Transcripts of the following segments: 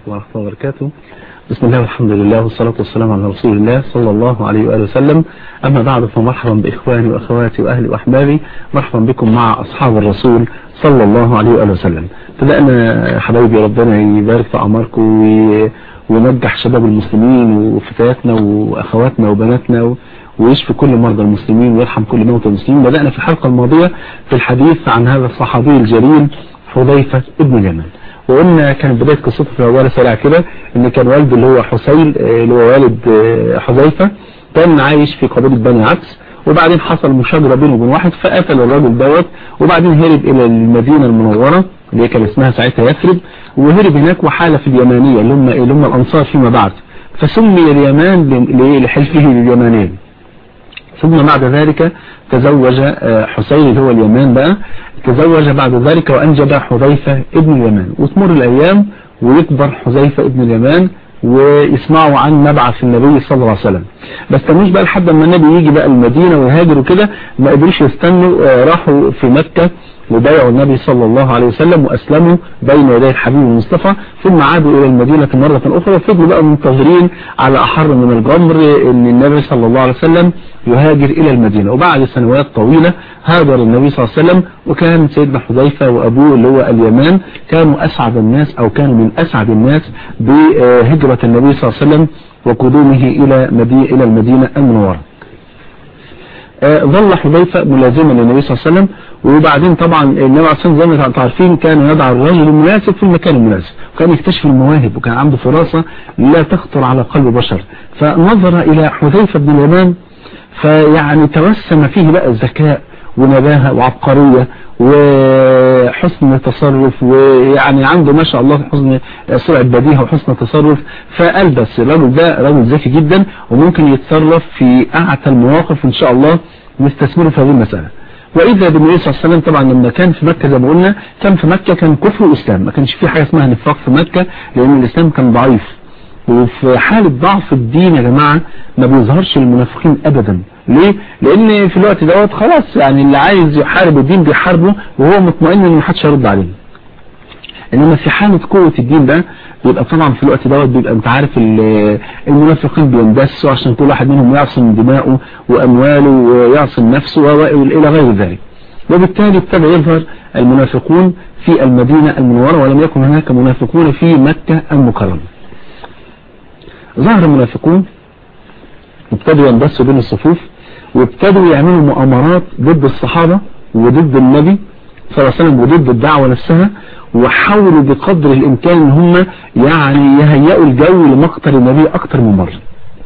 عليكم ورحمة الله وبركاته بسم الله والحمد لله والصلاة والسلام على رسول الله صلى الله عليه وآله وسلم أما بعد فمرحبا بإخواني وأخواتي وأهلي وأحبابي مرحبا بكم مع أصحاب الرسول صلى الله عليه وآله وسلم بدأنا حبايبي ربنا يبارك في أعماركم وينجح شباب المسلمين وفتياتنا وأخواتنا وبناتنا ويشفي كل مرضى المسلمين ويرحم كل موتى المسلمين بدأنا في الحلقة الماضية في الحديث عن هذا الصحابي الجليل حذيفة ابن اليمن وقلنا كانت بداية قصته في الأول سريع كده ان كان والده اللي هو حسين اللي هو والد حذيفة كان عايش في قبيلة بني عكس وبعدين حصل مشاجرة بينه وبين واحد فقتل الراجل دوت وبعدين هرب الى المدينة المنورة اللي كان اسمها ساعتها يثرب وهرب هناك وحال في اليمانية اللي هم اللي هم الانصار فيما بعد فسمي اليمان لحلفه لليمانين ثم بعد ذلك تزوج حسين اللي هو اليمان بقى تزوج بعد ذلك وأنجب حذيفة ابن اليمان وتمر الأيام ويكبر حذيفة ابن اليمان ويسمعوا عن مبعث النبي صلى الله عليه وسلم بس تنوش بقى لحد ما النبي يجي بقى المدينة ويهاجر وكده ما قدروش يستنوا راحوا في مكة وبايعوا النبي صلى الله عليه وسلم وأسلموا بين يدي الحبيب المصطفى ثم عادوا إلى المدينة مرة أخرى وفضلوا بقى منتظرين على أحر من الجمر أن النبي صلى الله عليه وسلم يهاجر إلى المدينة وبعد سنوات طويلة هاجر النبي صلى الله عليه وسلم وكان سيدنا حذيفة وأبوه اللي هو اليمان كانوا أسعد الناس أو كانوا من أسعد الناس بهجرة النبي صلى الله عليه وسلم وقدومه إلى إلى المدينة المنورة ظل حذيفة ملازما للنبي صلى الله عليه وسلم وبعدين طبعا النبي عليه الصلاة زي ما انتم عارفين كان يضع الرجل المناسب في المكان المناسب وكان يكتشف المواهب وكان عنده فراسة لا تخطر على قلب بشر فنظر إلى حذيفة بن اليمان فيعني توسم فيه بقى الذكاء ونباهة وعبقرية وحسن تصرف ويعني عنده ما شاء الله حسن سرعة بديهة وحسن تصرف فقال بس الراجل ده راجل ذكي جدا وممكن يتصرف في أعتى المواقف إن شاء الله نستثمره في هذه المسألة وإذا بالنبي صلى الله عليه وسلم طبعا لما كان في مكة زي ما قلنا كان في مكة كان كفر وإسلام ما كانش في حاجة اسمها نفاق في مكة لأن الإسلام كان ضعيف وفي حالة ضعف الدين يا جماعة ما بيظهرش المنافقين أبدا ليه؟ لأن في الوقت دوت خلاص يعني اللي عايز يحارب الدين بيحاربه وهو مطمئن إن محدش هيرد عليه إنما في حالة قوة الدين ده بيبقى طبعا في الوقت دوت بيبقى انت عارف المنافقين بيندسوا عشان كل واحد منهم يعصم دماؤه وأمواله ويعصم نفسه وإلى غير ذلك وبالتالي ابتدى يظهر المنافقون في المدينة المنورة ولم يكن هناك منافقون في مكة المكرمة ظهر المنافقون وابتدوا يندسوا بين الصفوف وابتدوا يعملوا مؤامرات ضد الصحابة وضد النبي صلى الله عليه وسلم وضد الدعوة نفسها وحاولوا بقدر الامكان ان هم يعني يهيئوا الجو لمقتل النبي اكتر من مرة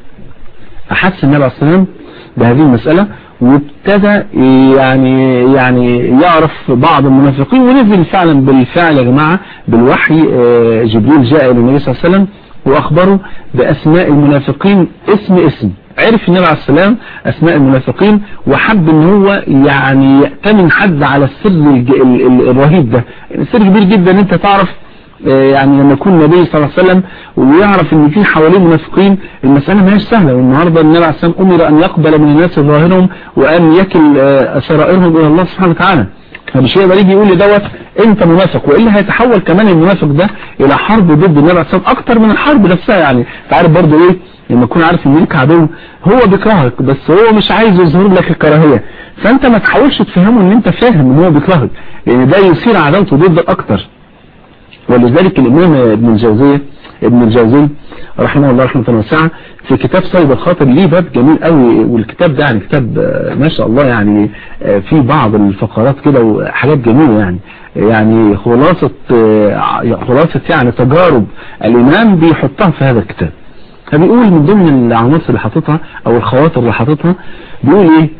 احس النبي عليه الصلاة والسلام بهذه المسألة وابتدى يعني يعني يعرف بعض المنافقين ونزل فعلا بالفعل يا جماعة بالوحي جبريل جاء الى النبي صلى الله عليه وسلم واخبره باسماء المنافقين اسم اسم عرف النبي عليه السلام اسماء المنافقين وحب ان هو يعني يأتمن حد على السر الرهيب ده السر كبير جدا انت تعرف يعني لما يكون النبي صلى الله عليه وسلم ويعرف ان في حواليه منافقين المسألة ما هيش سهلة والنهاردة النبي عليه السلام امر ان يقبل من الناس ظاهرهم وان يكل سرائرهم الى الله سبحانه وتعالى فمش يقدر يجي يقول لي دوت انت منافق والا هيتحول كمان المنافق ده الى حرب ضد النبي عليه السلام اكتر من الحرب نفسها يعني انت عارف برضه ايه لما تكون عارف ان ليك عدو هو بيكرهك بس هو مش عايز يظهر لك الكراهية فانت ما تحاولش تفهمه ان انت فاهم ان هو بيكرهك لان ده يصير عداوته ضدك اكتر ولذلك الامام ابن الجوزية ابن الجوزي رحمه الله رحمة واسعة في كتاب صيد الخاطر ليه باب جميل قوي والكتاب ده يعني كتاب ما شاء الله يعني فيه بعض الفقرات كده وحاجات جميلة يعني يعني خلاصة خلاصة يعني تجارب الإمام بيحطها في هذا الكتاب فبيقول من ضمن العناصر اللي حاططها او الخواطر اللي حاططها بيقول ايه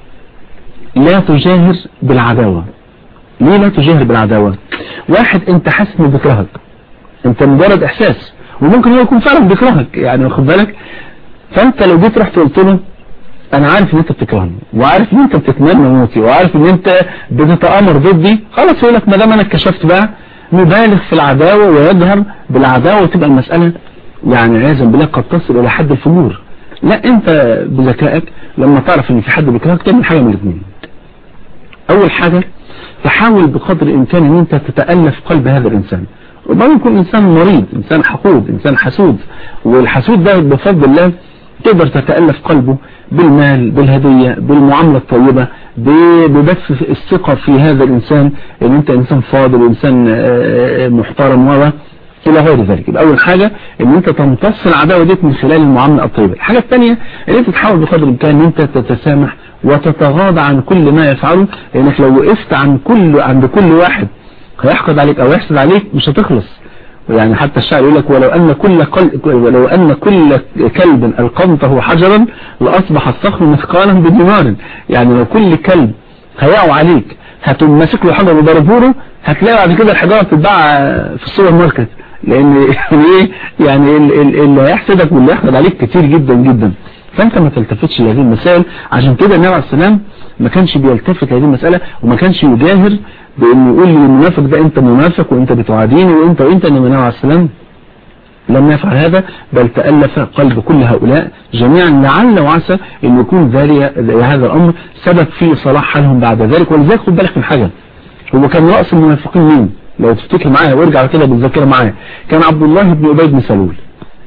لا تجاهر بالعداوة ليه لا تجاهر بالعداوة واحد انت حاسس انه بيكرهك انت مجرد احساس وممكن هو يكون فعلا بيكرهك يعني واخد بالك فانت لو جيت رحت قلت له انا عارف ان انت بتكرهني وعارف ان انت بتتمنى موتي وعارف ان انت بتتآمر ضدي خلاص يقول لك ما دام انا اتكشفت بقى مبالغ في العداوة ويظهر بالعداوة وتبقى المسألة يعني عياذا بالله قد تصل الى حد الفجور لا انت بذكائك لما تعرف ان في حد بيكرهك تعمل حاجة من الاثنين اول حاجة تحاول بقدر الامكان ان انت تتألف قلب هذا الانسان وبعدين يكون انسان مريض انسان حقود انسان حسود والحسود ده بفضل الله تقدر تتألف قلبه بالمال بالهدية بالمعاملة الطيبة ببث الثقة في هذا الإنسان ان انت انسان فاضل وانسان محترم و الى غير ذلك يبقى اول حاجة ان انت تمتص العداوة ديت من خلال المعاملة الطيبة الحاجة الثانية ان انت تحاول بقدر الامكان ان انت تتسامح وتتغاضى عن كل ما يفعله لانك لو وقفت عن كل عند كل واحد هيحقد عليك او يحسد عليك مش هتخلص يعني حتى الشاعر يقول لك ولو ان كل قل... ولو ان كل كلب القمته حجرا لاصبح الصخر مثقالا بدمار يعني لو كل كلب هيقعوا عليك هتقوم ماسك له حجر وضربه له هتلاقي بعد كده الحجاره بتتباع في السوبر ماركت لان يعني ايه يعني اللي هيحسدك واللي يحقد عليك كتير جدا جدا فانت ما تلتفتش لهذه المسائل عشان كده النبي عليه السلام ما كانش بيلتفت لهذه المسألة وما كانش يجاهر بانه يقول للمنافق ده انت منافق وانت بتعاديني وانت وانت انما النبي عليه السلام لم يفعل هذا بل تألف قلب كل هؤلاء جميعا لعل وعسى ان يكون ذلك هذا الامر سبب في صلاح حالهم بعد ذلك ولذلك خد بالك من حاجة هو كان رأس المنافقين مين لو تفتكر معايا وارجع كده بالذاكرة معايا كان عبد الله بن أبي بن سلول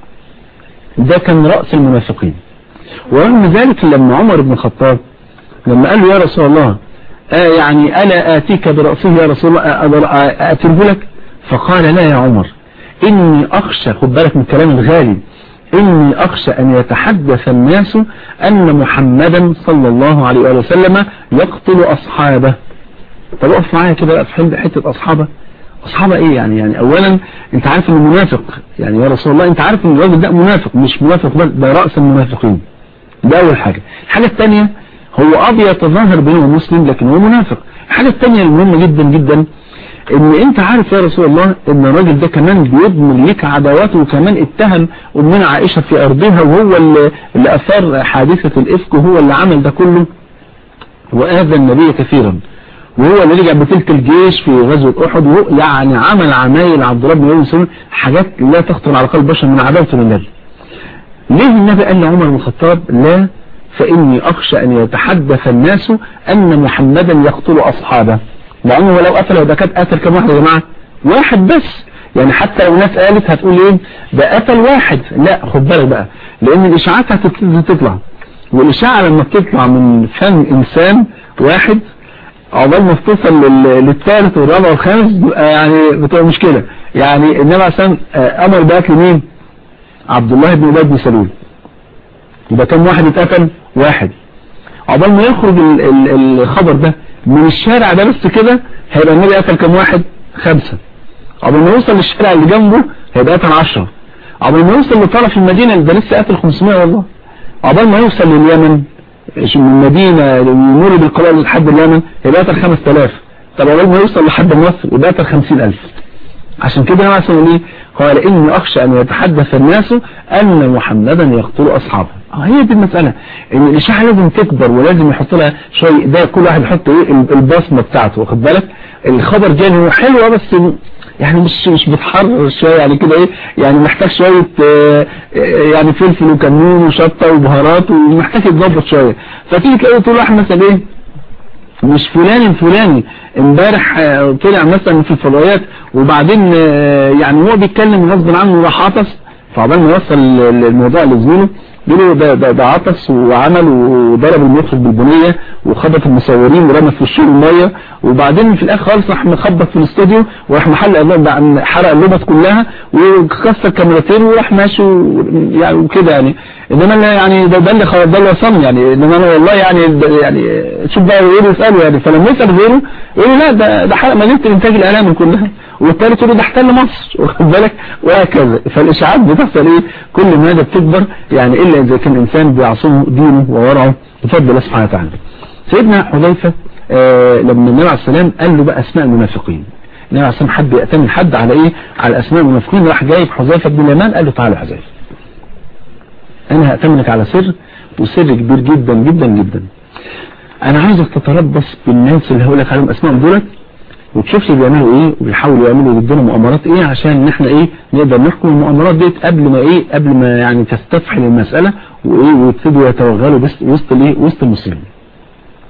ده كان رأس المنافقين ورغم ذلك لما عمر بن الخطاب لما قال له يا رسول الله آه يعني ألا آتيك برأسه يا رسول الله أتره لك فقال لا يا عمر إني أخشى خد بالك من الكلام الغالي إني أخشى أن يتحدث الناس أن محمدا صلى الله عليه وسلم يقتل أصحابه طب اقف معايا كده في حتة أصحابه أصحابه إيه يعني يعني أولا أنت عارف إنه منافق يعني يا رسول الله أنت عارف إن الراجل ده منافق مش منافق بل ده رأس المنافقين ده أول حاجة الحاجة الثانية هو أبي يتظاهر بينه مسلم لكن هو منافق الحاجة الثانية المهمة جدا جدا ان انت عارف يا رسول الله ان الراجل ده كمان بيضمن ليك عداواته وكمان اتهم امنا عائشة في ارضها وهو اللي, اللي اثار حادثة الافك وهو اللي عمل ده كله واذى النبي كثيرا وهو اللي رجع بتلك الجيش في غزوة احد وهو يعني عمل عمايل عبد الله بن مسلم حاجات لا تخطر على قلب بشر من عداوته للنبي ليه النبي قال لعمر بن الخطاب لا فإني أخشى أن يتحدث الناس أن محمدا يقتل أصحابه لأنه لو قتل ده كانت قتل كم واحد يا جماعة واحد بس يعني حتى لو ناس قالت هتقول ايه ده قتل واحد لا خد بالك بقى لأن الإشاعات هتبتدي تطلع والإشاعة لما بتطلع من فم إنسان واحد عقبال ما توصل للثالث والرابع والخامس يعني بتبقى مشكلة يعني النبي عليه أمر بقتل مين عبد الله بن أبي بن سلول يبقى كم واحد اتقتل واحد عقبال ما يخرج ال ال الخبر ده من الشارع ده بس كده هيبقى النبي قتل كم واحد خمسة عقبال ما يوصل للشارع اللي جنبه هيبقى قتل عشرة عقبال ما يوصل لطرف المدينة ده لسه قتل 500 والله عقبال ما يوصل لليمن من المدينة يمر بالقبائل لحد اليمن هيبقى قتل 5000 طب عقبال ما يوصل لحد مصر يبقى قتل 50000 عشان كده انا عشان ايه قال اني اخشى ان يتحدث الناس ان محمدا يقتل اصحابه اه هي دي المسألة ان الاشاعة لازم تكبر ولازم يحط لها شوية ده كل واحد يحط ايه البصمة بتاعته واخد بالك الخبر جاني هو حلوة بس يعني مش مش بتحرر شوية يعني كده ايه يعني محتاج شوية اه يعني فلفل وكمون وشطة وبهارات ومحتاج يتظبط شوية فتيجي تلاقي طول واحد مثلا ايه مش فلان الفلاني امبارح طلع مثلا في الفضائيات وبعدين يعني هو بيتكلم غصب عنه راح عطس فعبال ما يوصل الموضوع لزميله بيقولوا ده, ده, ده عطس وعمل وضرب المخرج بالبنية وخبط المصورين ورمى في وشهم المية وبعدين في الاخر خالص راح مخبط في الاستوديو وراح محل حرق اللبس كلها وكسر كاميرتين وراح ماشي يعني وكده يعني انما انا يعني ده ده اللي ده اللي وصلني يعني انما انا والله يعني يعني شوف بقى ايه يساله يعني فلما يسال غيره يقول لا ده ده حرق مدينه الانتاج الاعلامي كلها والتالي تقول ده احتل مصر واخد بالك وهكذا فالاشاعات بتحصل ايه كل ما ده بتكبر يعني الا اذا كان انسان بيعصم دينه وورعه بفضل الله سبحانه وتعالى سيدنا حذيفه آه لما النبي عليه السلام قال له بقى اسماء المنافقين النبي عليه السلام حب يأتمن حد على ايه على اسماء المنافقين راح جايب حذيفه بن اليمان قال له تعالى يا حذيفه انا هأتمنك على سر وسر كبير جدا جدا جدا انا عايزك تتربص بالناس اللي هقول لك عليهم اسمائهم دولت وتشوف لي بيعملوا ايه وبيحاولوا يعملوا ضدنا مؤامرات ايه عشان ان احنا ايه نقدر نحكم المؤامرات ديت قبل ما ايه قبل ما يعني تستفحل المسألة وايه ويبتدوا يتوغلوا وسط الايه وسط المسلمين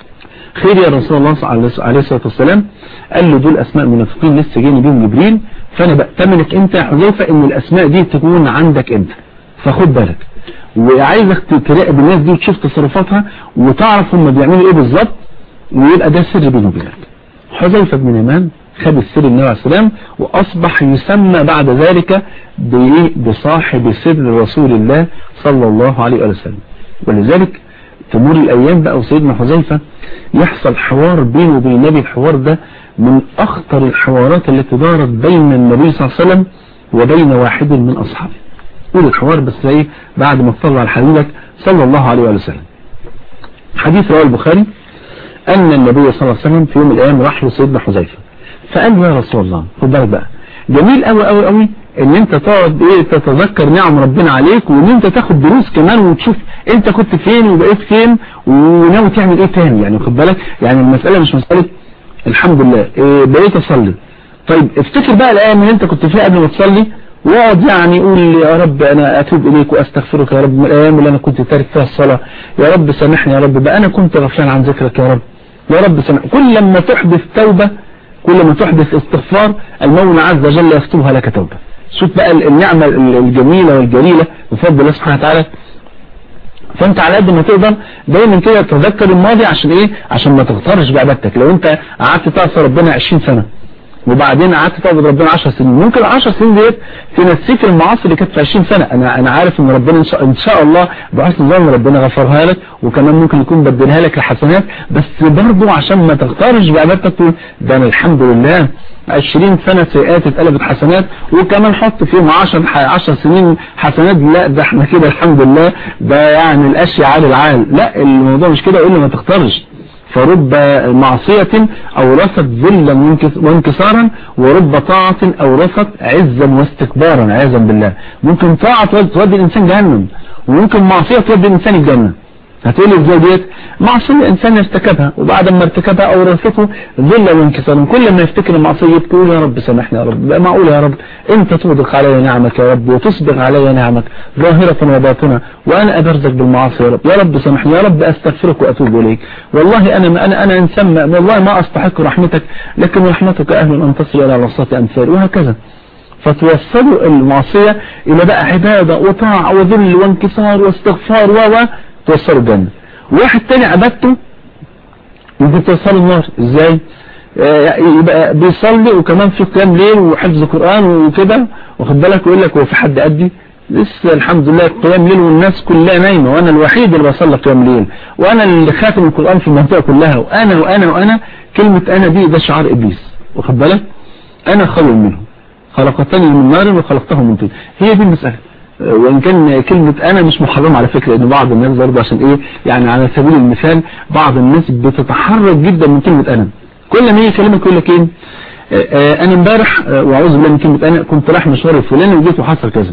خير يا رسول الله عليه الصلاة والسلام قال له دول اسماء المنافقين لسه جايين بيهم جبريل فانا بأتمنك انت يا حذيفة ان الاسماء دي تكون عندك انت فخد بالك وعايزك تراقب الناس دي وتشوف تصرفاتها وتعرف هم بيعملوا ايه بالظبط ويبقى ده سر بينه وبينك حذيفة بن يمان خد السر النبي عليه السلام واصبح يسمى بعد ذلك بصاحب سر رسول الله صلى الله عليه وسلم ولذلك تمر الايام بقى وسيدنا حذيفة يحصل حوار بينه وبين النبي الحوار ده من اخطر الحوارات التي دارت بين النبي صلى الله عليه وسلم وبين واحد من اصحابه قول الحوار بس ايه بعد ما تصلى على حبيبك صلى الله عليه وسلم حديث رواه البخاري ان النبي صلى الله عليه وسلم في يوم من الايام راح لسيدنا حذيفه فقال له يا رسول الله خد بالك بقى جميل قوي قوي قوي ان انت تقعد ايه تتذكر نعم ربنا عليك وان انت تاخد دروس كمان وتشوف انت كنت فين وبقيت فين وناوي تعمل ايه تاني يعني خد بالك يعني المسألة مش مسألة الحمد لله إيه بقيت اصلي طيب افتكر بقى الايام اللي انت كنت فيها قبل ما تصلي واقعد يعني قول يا رب انا اتوب اليك واستغفرك يا رب من الايام اللي انا كنت تارك فيها الصلاة يا رب سامحني يا رب بقى انا كنت غفلان عن ذكرك يا رب يا رب سامحني كل لما تحدث توبة كل ما تحدث استغفار المولى عز وجل يكتبها لك توبة شوف بقى النعمة الجميلة والجليلة بفضل الله سبحانه وتعالى فانت على قد ما تقدر دايما كده تذكر الماضي عشان ايه عشان ما تغترش بعبادتك لو انت قعدت تعصي ربنا 20 سنة وبعدين قعدت تعبد ربنا 10 سنين ممكن ال 10 سنين ديت تنسيك المعاصي اللي كانت في 20 سنة انا انا عارف ان ربنا ان شاء, إن شاء الله بحسن ظن ربنا غفرها لك وكمان ممكن يكون بدلها لك لحسنات بس برضه عشان ما تغترش بعبادتك تقول ده انا الحمد لله 20 سنة سيئات اتقلبت حسنات وكمان حط فيهم 10 10 سنين حسنات لا ده احنا كده الحمد لله ده يعني الاشياء عال العال لا الموضوع مش كده قول ما تختارش فرب معصية أورثت ذلا وانكسارا ورب طاعة أورثت عزا واستكبارا عياذا بالله ممكن طاعة تودي الإنسان جهنم وممكن معصية تودي الإنسان الجنة هتقول ازاي ديت معصية الانسان يرتكبها وبعد ما ارتكبها اورثته ذل وانكسار كل ما يفتكر المعصية يقول يا رب سامحني يا رب بقى معقول يا رب انت تغدق علي نعمك يا رب وتصبغ علي نعمك ظاهرة وباطنة وانا ابرزك بالمعاصي يا رب يا رب سامحني يا رب استغفرك واتوب اليك والله انا انا انا انسان والله ما استحق رحمتك لكن رحمتك اهل ان تصل الى رصات امثال وهكذا فتوصلوا المعصية الى بقى عبادة وطاعة وذل وانكسار واستغفار و توصلوا الجنة واحد تاني عبادته ممكن توصلوا النار ازاي آه يبقى بيصلي وكمان في قيام ليل وحفظ قرآن وكده واخد بالك ويقول لك هو في حد قدي لسه الحمد لله قيام ليل والناس كلها نايمة وانا الوحيد اللي بصلي قيام ليل وانا اللي خاتم القرآن في المنطقة كلها وانا وانا وانا كلمة انا دي ده شعار ابليس واخد بالك انا خير منه خلقتني من نار وخلقته من طين هي دي المسألة وإن كان كلمة أنا مش محرم على فكرة إن بعض الناس برضه عشان إيه يعني على سبيل المثال بعض الناس بتتحرك جدا من كلمة أنا كل ما يكلمك يقول لك إيه أنا امبارح وأعوذ بالله من كلمة أنا كنت رايح مشوار الفلاني وجيت وحصل كذا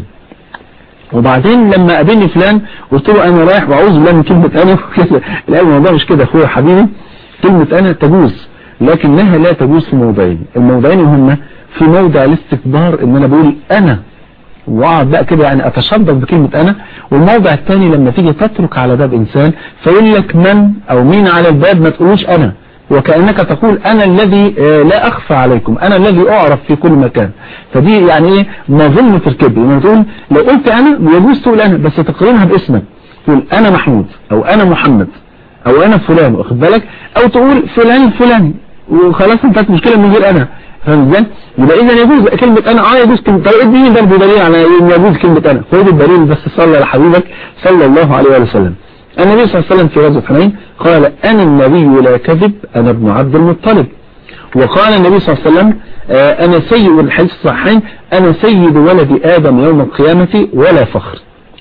وبعدين لما قابلني فلان قلت له أنا رايح وأعوذ بالله من كلمة أنا وكذا لا الموضوع مش كده أخويا حبيبي كلمة أنا تجوز لكنها لا تجوز في موضعين الموضعين هما في موضع الاستكبار إن أنا بقول أنا واقعد بقى كده يعني اتشبك بكلمة انا والموضع الثاني لما تيجي تترك على باب انسان فيقول لك من او مين على الباب ما تقولوش انا وكأنك تقول انا الذي لا اخفى عليكم انا الذي اعرف في كل مكان فدي يعني ايه مظلمة الكبر لما تقول لو قلت انا يجوز تقول انا بس تقرنها باسمك تقول انا محمود او انا محمد او انا فلان واخد بالك او تقول فلان الفلاني وخلاص انتهت مشكلة من غير انا فاهم ازاي يبقى اذا يجوز كلمة انا اه يجوز كلمة طب اديني ده بدليل على ان يجوز كلمة انا خد الدليل بس صلى على حبيبك صلى الله عليه وسلم النبي صلى الله عليه وسلم في غزوة حنين قال انا النبي لا كذب انا ابن عبد المطلب وقال النبي صلى الله عليه وسلم آه انا سيد الحديث الصحيحين انا سيد ولد ادم يوم القيامة ولا فخر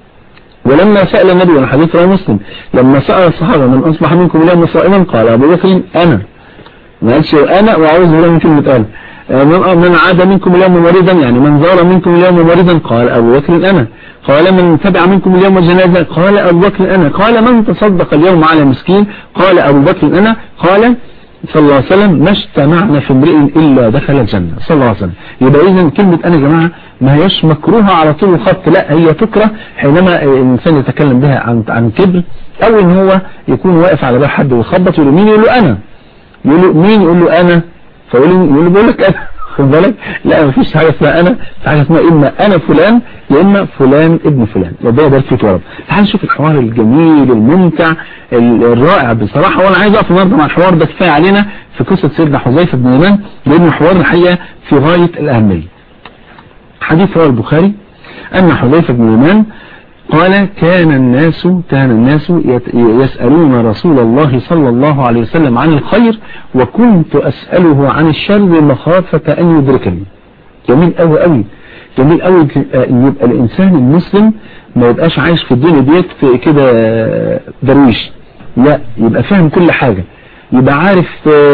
ولما سأل النبي عن حديث رواه مسلم لما سأل الصحابة من أصبح منكم اليوم صائما قال أبو بكر أنا ما قالش أنا وأعوذ بالله من كلمة أنا من عاد منكم اليوم مريضا يعني من زار منكم اليوم مريضا قال أبو بكر أنا قال من تبع منكم اليوم جنازة قال أبو بكر أنا قال من تصدق اليوم على مسكين قال أبو بكر أنا قال صلى الله عليه وسلم ما اجتمعنا في امرئ إلا دخل الجنة صلى الله عليه وسلم يبقى إذا كلمة أنا يا جماعة ما هيش مكروهة على طول الخط لا هي تكره حينما الإنسان يتكلم بها عن عن كبر أو إن هو يكون واقف على باب حد ويخبط يقول له مين يقول له أنا يقول له مين يقول له أنا فيقول له يقول له بقول لك أنا خد بالك لا مفيش حاجة اسمها انا في حاجة اسمها اما انا فلان يا اما فلان ابن فلان ربنا يبارك فيك يا رب تعال نشوف الحوار الجميل الممتع الرائع بصراحة وانا عايز اقف النهارده مع الحوار ده كفايه علينا في قصة سيدنا حذيفة بن يمان لان الحوار الحقيقة في غاية الاهمية حديث رواه البخاري ان حذيفة بن يمان قال كان الناس كان الناس يسألون رسول الله صلى الله عليه وسلم عن الخير وكنت أسأله عن الشر مخافة أن يدركني جميل قوي قوي جميل قوي ان يبقى الانسان المسلم ما يبقاش عايش في الدنيا ديت في كده درويش لا يبقى فاهم كل حاجة يبقى عارف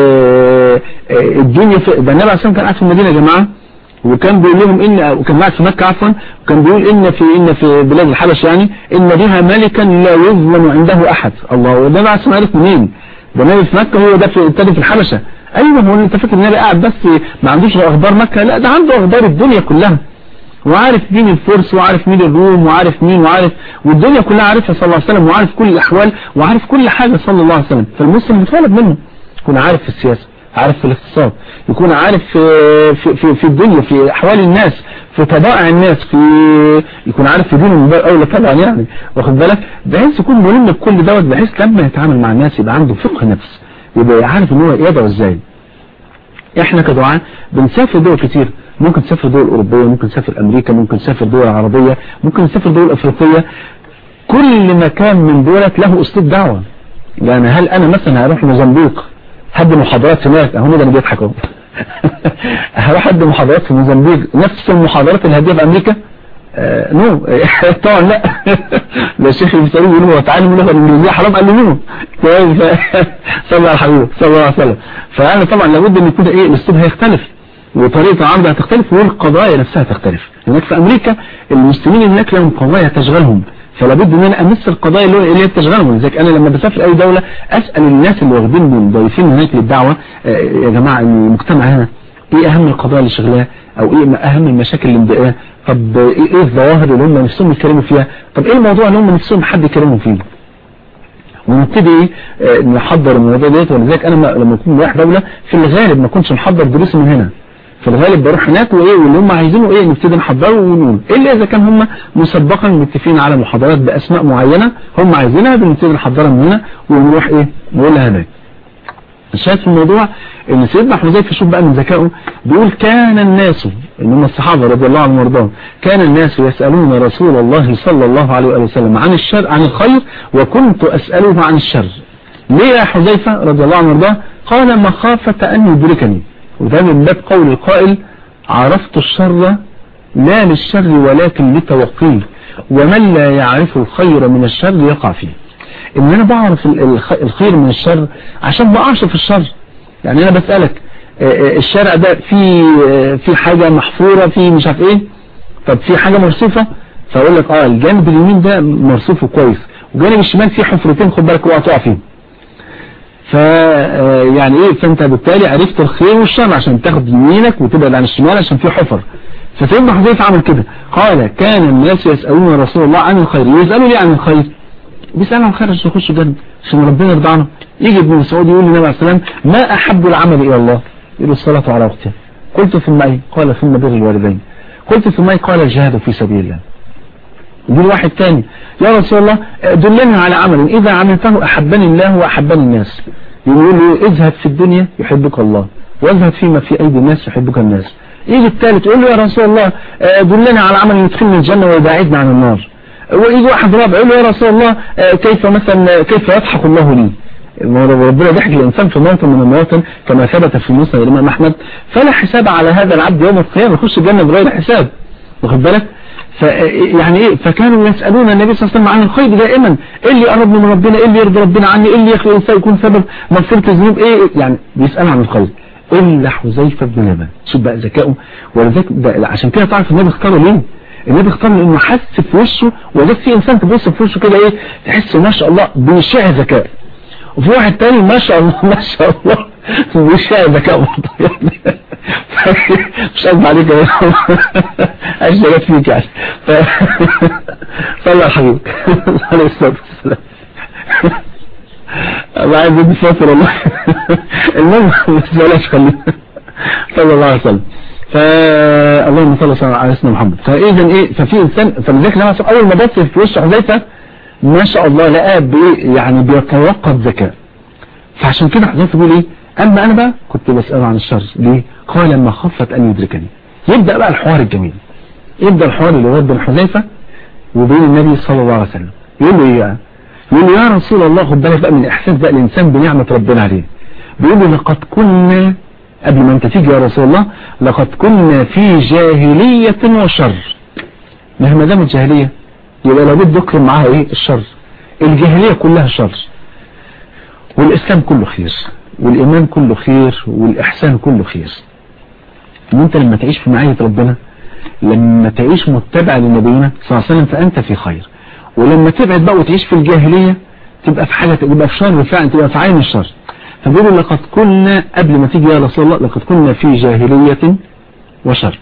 الدنيا في ده النبي عليه الصلاه كان قاعد في المدينه يا جماعه وكان بيقول لهم ان وكان قاعد في مكه عفوا وكان بيقول ان في ان في بلاد الحبش يعني ان بها ملكا لا يظلم عنده احد الله وده بقى اسمه عارف منين ده النبي في مكه هو ده في ابتدى في الحبشه ايوه هو انت فاكر النبي قاعد بس ما عندوش اخبار مكه لا ده عنده اخبار الدنيا كلها وعارف مين الفرس وعارف مين الروم وعارف مين وعارف والدنيا كلها عارفها صلى الله عليه وسلم وعارف كل الاحوال وعارف كل حاجه صلى الله عليه وسلم فالمسلم متولد منه يكون عارف في السياسه عارف في الاقتصاد يكون عارف في, في, في, في الدنيا في احوال الناس في طبائع الناس في يكون عارف في دين المبارك اولى طبعا يعني واخد بالك بحيث يكون ملم بكل دوت بحيث لما يتعامل مع الناس يبقى عنده فقه نفس يبقى عارف ان هو يدعو ازاي احنا كدعاء بنسافر دول كتير ممكن تسافر دول اوروبيه ممكن تسافر امريكا ممكن تسافر دول عربيه ممكن تسافر دول افريقيه كل مكان من دولت له اسلوب دعوه يعني هل انا مثلا هروح موزمبيق حد محاضرات هناك اهو ده اللي بيضحك اهو هروح حد محاضرات في موزمبيق نفس المحاضرات اللي هديها في امريكا آه نو طبعا لا ده الشيخ المسؤول يقول هو تعلم اللغه الانجليزيه حرام قال له نو صلى على الحبيب صلى الله عليه وسلم فانا طبعا لابد ان يكون ايه الاسلوب هيختلف وطريقه العرض هتختلف والقضايا نفسها تختلف هناك في امريكا المسلمين هناك لهم قضايا تشغلهم فلا بد ان انا امس القضايا اللي هي بتشغلهم لذلك انا لما بسافر اي دولة اسأل الناس اللي واخدين من ضيفين هناك للدعوة يا جماعة المجتمع هنا ايه اهم القضايا اللي شغلها او ايه اهم المشاكل اللي مضايقاها طب ايه الظواهر اللي هم نفسهم يتكلموا فيها طب ايه الموضوع اللي هم نفسهم حد يكلمهم فيه ونبتدي ايه نحضر الموضوع ديت ولذلك انا لما اكون رايح دولة في الغالب ما كنتش محضر دروسي من هنا في الغالب بروح هناك وايه واللي هم عايزينه ايه نبتدي نحضره ونقول الا اذا كان هم مسبقا متفقين على محاضرات باسماء معينة هم عايزينها بنبتدي نحضرها من هنا ونروح ايه نقولها هناك الشاهد في الموضوع ان سيدنا حذيفه شوف بقى من ذكائه بيقول كان الناس ان هم الصحابه رضي الله عنهم وارضاهم كان الناس يسالون رسول الله صلى الله عليه واله وسلم عن الشر عن الخير وكنت اساله عن الشر ليه يا حذيفه رضي الله عنه وارضاه قال مخافه ان يدركني وده من باب قول القائل عرفت الشر لا للشر ولكن لتوقيه ومن لا يعرف الخير من الشر يقع فيه ان انا بعرف الخير من الشر عشان ما اقعش في الشر يعني انا بسألك الشارع ده في في حاجة محفورة في مش عارف ايه طب في حاجة مرصوفة فاقول لك اه الجانب اليمين ده مرصوف كويس وجانب الشمال فيه حفرتين خد بالك اوعى تقع فيهم ف يعني ايه فانت بالتالي عرفت الخير والشر عشان تاخد يمينك وتبعد عن الشمال عشان في حفر فسيدنا حذيفه عمل كده قال كان الناس يسألون رسول الله عن الخير يسألوا ليه عن الخير بيسألوا عن الخير عشان يخشوا الجنة عشان ربنا يرضى عنه يجي ابن مسعود يقول للنبي عليه السلام ما احب العمل الى الله يقول الصلاة على وقتها قلت ثم ايه قال ثم بر الوالدين قلت ثم ايه قال الجهاد في سبيل الله يقول واحد تاني يا رسول الله دلني على عمل إذا عملته أحبني الله وأحبني الناس يقول له اذهب في الدنيا يحبك الله واذهب فيما في أيدي الناس يحبك الناس يجي الثالث يقول له يا رسول الله دلني على عمل يدخلني الجنة ويبعدني عن النار ويجي واحد رابع يقول له يا رسول الله كيف مثلا كيف يضحك الله لي ربنا ضحك الإنسان في موطن من المواطن كما ثبت في مسند الإمام أحمد فلا حساب على هذا العبد يوم القيامة يخش الجنة بغير حساب واخد بالك يعني ايه فكانوا يسألون النبي صلى الله عليه وسلم عن الخير دائما ايه اللي يقربني من ربنا ايه اللي يرضي ربنا عني ايه اللي يخلق يكون سبب مغفرة الذنوب ايه يعني بيسألوا عن الخير الا حذيفة بن يمان شوف بقى ذكائه ولذلك عشان كده تعرف النبي اختاره ليه النبي اختار لانه حس في وشه وجد في انسان تبص في وشه كده ايه تحس ما شاء الله بيشع ذكاء وفي واحد تاني ما شاء الله ما شاء الله بيشع ذكاء برضه يعني مش قصدي عليك يا عايش جات فيك يعني صلى على حبيبك عليه الصلاه والسلام انا عايز ادي فاصل والله المهم بس بلاش خلينا صلى الله عليه وسلم فاللهم صل على سيدنا محمد فاذا ايه ففي انسان فلذلك لما اول ما بص في وش حذيفه ما شاء الله لقاه بايه يعني بيتوقف ذكاء فعشان كده حذيفه بيقول ايه اما انا بقى كنت بساله عن الشر ليه قال ما خفت ان يدركني يبدا بقى الحوار الجميل يبدا الحوار اللي هو بين حذيفه وبين النبي صلى الله عليه وسلم يقول له ايه يقول له يا رسول الله خد بالك بقى من احساس بقى الانسان بنعمه ربنا عليه بيقول له لقد كنا قبل ما انت تيجي يا رسول الله لقد كنا في جاهلية وشر مهما دام الجاهلية يبقى لابد يكرم معاها ايه الشر الجاهلية كلها شر والاسلام كله خير والايمان كله خير والاحسان كله خير وانت لما تعيش في معية ربنا لما تعيش متبع لنبينا صلى الله عليه وسلم فانت في خير ولما تبعد بقى وتعيش في الجاهلية تبقى في حاجة تبقى في شر فعلا تبقى في عين الشر فبيقولوا لقد كنا قبل ما تيجي يا رسول الله لقد كنا في جاهلية وشر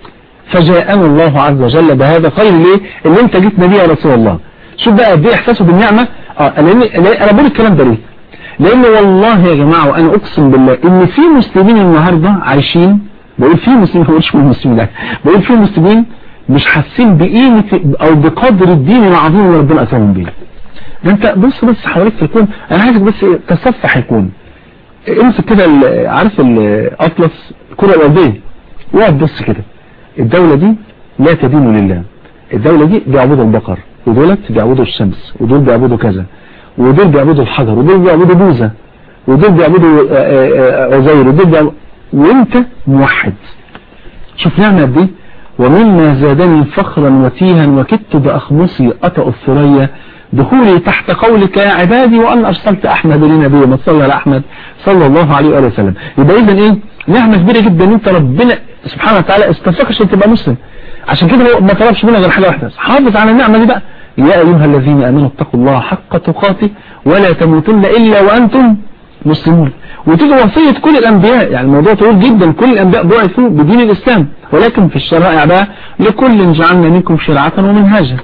فجاءنا الله عز وجل بهذا خير ليه اللي انت جيت نبي يا رسول الله شوف بقى قد ايه احساسه بالنعمة اه لان انا بقول الكلام ده ليه لان والله يا جماعة وانا اقسم بالله ان في مسلمين النهاردة عايشين بقول في مسلمين ما بقولش من المسلمين لا بقول في مسلمين مش حاسين بقيمة او بقدر الدين العظيم اللي ربنا اكرمهم بيه ده انت بص بس حواليك في الكون انا عايزك بس تصفح الكون امسك كده عارف الاطلس الكره الارضيه واقف بص كده الدولة دي لا تدين لله الدولة دي بيعبدوا البقر ودولت بيعبدوا الشمس ودول بيعبدوا كذا ودول بيعبدوا الحجر ودول بيعبدوا بوزة ودول بيعبدوا عزير ودول بيعبدوا وانت موحد شوف نعمة دي ومما زادني فخرا وتيها وكدت بأخمصي أطأ الثريا دخولي تحت قولك يا عبادي وأن أرسلت أحمد لنبي ما صلى على أحمد صلى الله عليه وآله وسلم يبقى إذن إيه نعمة كبيرة جدا أنت ربنا سبحانه وتعالى استفاق عشان تبقى مسلم عشان كده ما طلبش منك غير حاجة واحدة حافظ على النعمة دي بقى يا أيها الذين أمنوا اتقوا الله حق تقاته ولا تموتن إلا وأنتم مسلمون وتيجي وصية كل الأنبياء يعني الموضوع طويل جدا كل الأنبياء بعثوا بدين الإسلام ولكن في الشرائع بقى لكل جعلنا منكم شرعة ومنهاجا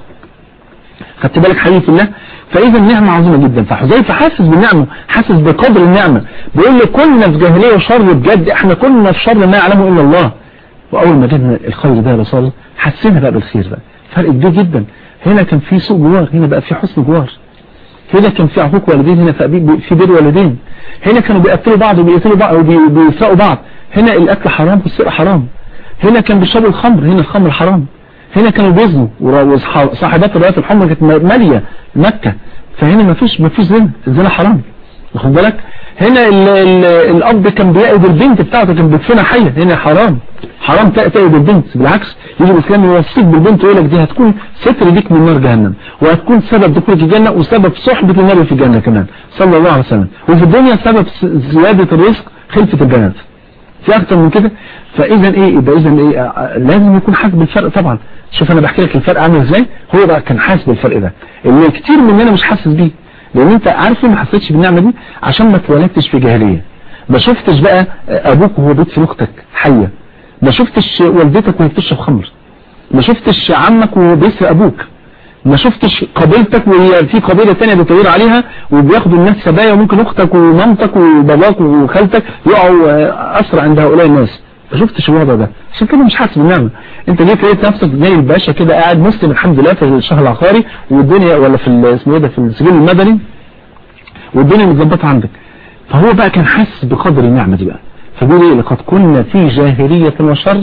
خدت بالك حبيبي الله فإذا النعمة عظيمة جدا فحذيفة حاسس بالنعمة حاسس بقدر النعمة بيقول لي كنا في جاهلية وشر بجد احنا كنا في شر ما يعلمه إلا الله وأول ما جدنا الخير ده يا رسول الله حسينا بقى بالخير بقى فرق كبير جدا هنا كان في سوء جوار هنا بقى في حسن جوار هنا كان في عقوق والدين هنا في بر والدين هنا كانوا بيقتلوا بعض وبيقتلوا بعض وبيسرقوا بعض هنا الأكل حرام والسرقة حرام هنا كان بيشربوا الخمر هنا الخمر حرام هنا كانوا بيزنوا وصاحبات الروايات الحمر كانت مالية مكة فهنا ما فيش ما فيش زنا الزنا حرام واخد بالك هنا ال ال الاب كان بيقعد البنت بتاعته كان بيدفنها حيه هنا حرام حرام تقعد البنت بالعكس يجي الاسلام يوصيك بالبنت ويقول لك دي هتكون ستر ليك من نار جهنم وهتكون سبب دخولك الجنه وسبب صحبه النبي في الجنه كمان صلى الله عليه وسلم وفي الدنيا سبب زياده الرزق خلفه البنات في اكتر من كده فاذا ايه يبقى اذا ايه لازم يكون حاسس بالفرق طبعا شوف انا بحكي لك الفرق عامل ازاي هو بقى كان حاسس بالفرق ده اللي كتير مننا مش حاسس بيه لان انت عارف ما حسيتش بالنعمه دي عشان ما اتولدتش في جاهليه ما شفتش بقى ابوك وهو بيدفن اختك حيه ما شفتش والدتك وهي بتشرب خمر ما شفتش عمك وهو بيسرق ابوك ما شفتش قبيلتك وهي في قبيله ثانيه بيطير عليها وبياخدوا الناس سبايا وممكن اختك ومامتك وباباك وخالتك يقعوا اسرى عند هؤلاء الناس ما شفتش الوضع ده عشان كده مش حاسس بالنعمه انت جيت لقيت نفسك زي الباشا كده قاعد مسلم الحمد لله في الشهر العقاري والدنيا ولا في اسمه ايه ده في السجل المدني والدنيا متظبطه عندك فهو بقى كان حاسس بقدر النعمه دي بقى فبيقول ايه لقد كنا في جاهليه وشر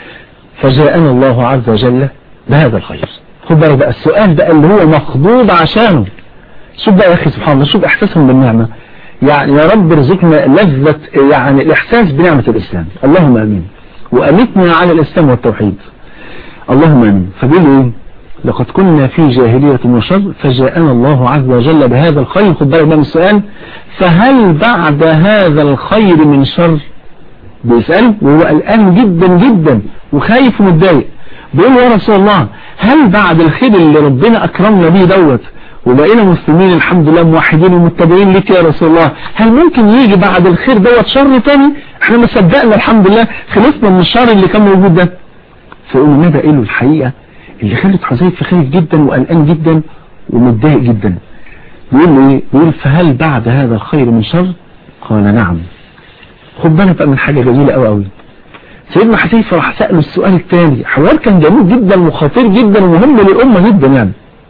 فجاءنا الله عز وجل بهذا الخير خد بالك بقى السؤال بقى اللي هو مخضوض عشانه شوف بقى يا اخي سبحان الله شوف احساسهم بالنعمه يعني يا رب ارزقنا لذة يعني الإحساس بنعمة الإسلام اللهم أمين وأمتنا على الإسلام والتوحيد اللهم أمين فبيقول إيه لقد كنا في جاهلية وشر فجاءنا الله عز وجل بهذا الخير خد بالك بقى من السؤال فهل بعد هذا الخير من شر بيسأل وهو قلقان جدا جدا وخايف ومتضايق بيقول يا رسول الله هل بعد الخير اللي ربنا أكرمنا به دوت وبقينا مسلمين الحمد لله موحدين ومتبعين لك يا رسول الله هل ممكن يجي بعد الخير دوت شر تاني احنا ما صدقنا الحمد لله خلصنا من الشر اللي كان موجود ده فيقولوا ماذا قالوا الحقيقة اللي خلت حذيفه خايف جدا وقلقان جدا ومتضايق جدا بيقول له ايه بيقول فهل بعد هذا الخير من شر قال نعم خد بالك بقى من حاجة جميلة قوي قوي سيدنا حذيفة راح سأله السؤال الثاني حوار كان جميل جدا وخطير جدا ومهم للأمة جدا يعني